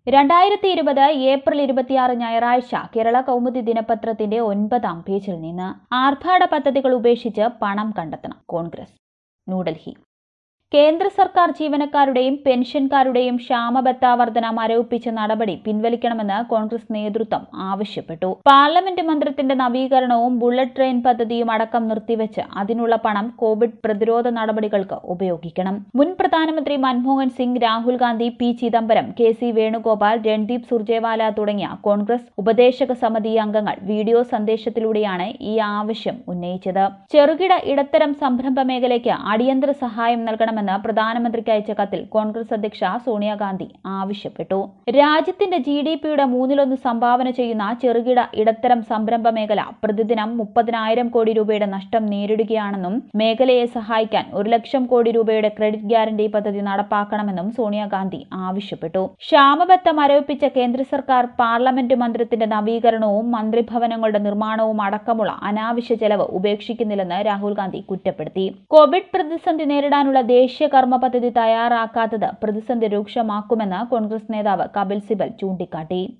രണ്ടായിരത്തി ഇരുപത് ഏപ്രിൽ ഇരുപത്തിയാറ് ഞായറാഴ്ച കേരള കൗമുദി ദിനപത്രത്തിന്റെ ഒൻപതാം പേജിൽ നിന്ന് ആർഭാട പദ്ധതികൾ ഉപേക്ഷിച്ച് പണം കണ്ടെത്തണം കോൺഗ്രസ് ന്യൂഡൽഹി കേന്ദ്ര സർക്കാർ ജീവനക്കാരുടെയും പെൻഷൻകാരുടെയും ക്ഷാമബത്ത വർധന മരവിപ്പിച്ച നടപടി പിൻവലിക്കണമെന്ന് കോൺഗ്രസ് നേതൃത്വം ആവശ്യപ്പെട്ടു പാർലമെന്റ് മന്ദിരത്തിന്റെ നവീകരണവും ബുള്ളറ്റ് ട്രെയിൻ പദ്ധതിയും അടക്കം നിർത്തിവെച്ച് അതിനുള്ള പണം കോവിഡ് പ്രതിരോധ നടപടികൾക്ക് ഉപയോഗിക്കണം മുൻ പ്രധാനമന്ത്രി Manmohan Singh Rahul Gandhi P Chidambaram K C Venugopal Randeep Surjewala തുടങ്ങിയ കോൺഗ്രസ് ഉപദേശക സമിതി അംഗങ്ങൾ വീഡിയോ സന്ദേശത്തിലൂടെയാണ് ഈ ആവശ്യം ഉന്നയിച്ചത് ചെറുകിട ഇടത്തരം സംരംഭ മേഖലയ്ക്ക് അടിയന്തര സഹായം നൽകണമെന്ന് പ്രധാനമന്ത്രിക്ക് അയച്ച കത്തിൽ കോൺഗ്രസ് അധ്യക്ഷ സോണിയാഗാന്ധി ആവശ്യപ്പെട്ടു രാജ്യത്തിന്റെ ജി ഡി പിയുടെ മൂന്നിലൊന്ന് സംഭാവന ചെയ്യുന്ന ചെറുകിട ഇടത്തരം സംരംഭ മേഖല പ്രതിദിനം മുപ്പതിനായിരം കോടി രൂപയുടെ നഷ്ടം നേരിടുകയാണെന്നും മേഖലയെ സഹായിക്കാൻ ഒരു ലക്ഷം കോടി രൂപയുടെ ക്രെഡിറ്റ് ഗ്യാരണ്ടി പദ്ധതി നടപ്പാക്കണമെന്നും സോണിയാഗാന്ധി ആവശ്യപ്പെട്ടു ക്ഷാമബത്ത മരവിപ്പിച്ച കേന്ദ്ര സർക്കാർ പാർലമെന്റ് മന്ദിരത്തിന്റെ നവീകരണവും മന്ത്രിഭവനങ്ങളുടെ നിർമ്മാണവും അടക്കമുള്ള അനാവശ്യ ചെലവ് ഉപേക്ഷിക്കുന്നില്ലെന്ന് രാഹുൽ ഗാന്ധി കുറ്റപ്പെടുത്തി കോവിഡ് പ്രതിസന്ധി നേരിടാനുള്ള ദേശീയ കർമ്മ പദ്ധതി തയ്യാറാക്കാത്തത് പ്രതിസന്ധി രൂക്ഷമാക്കുമെന്ന് കോൺഗ്രസ് നേതാവ് കപിൽ സിബൽ ചൂണ്ടിക്കാട്ടി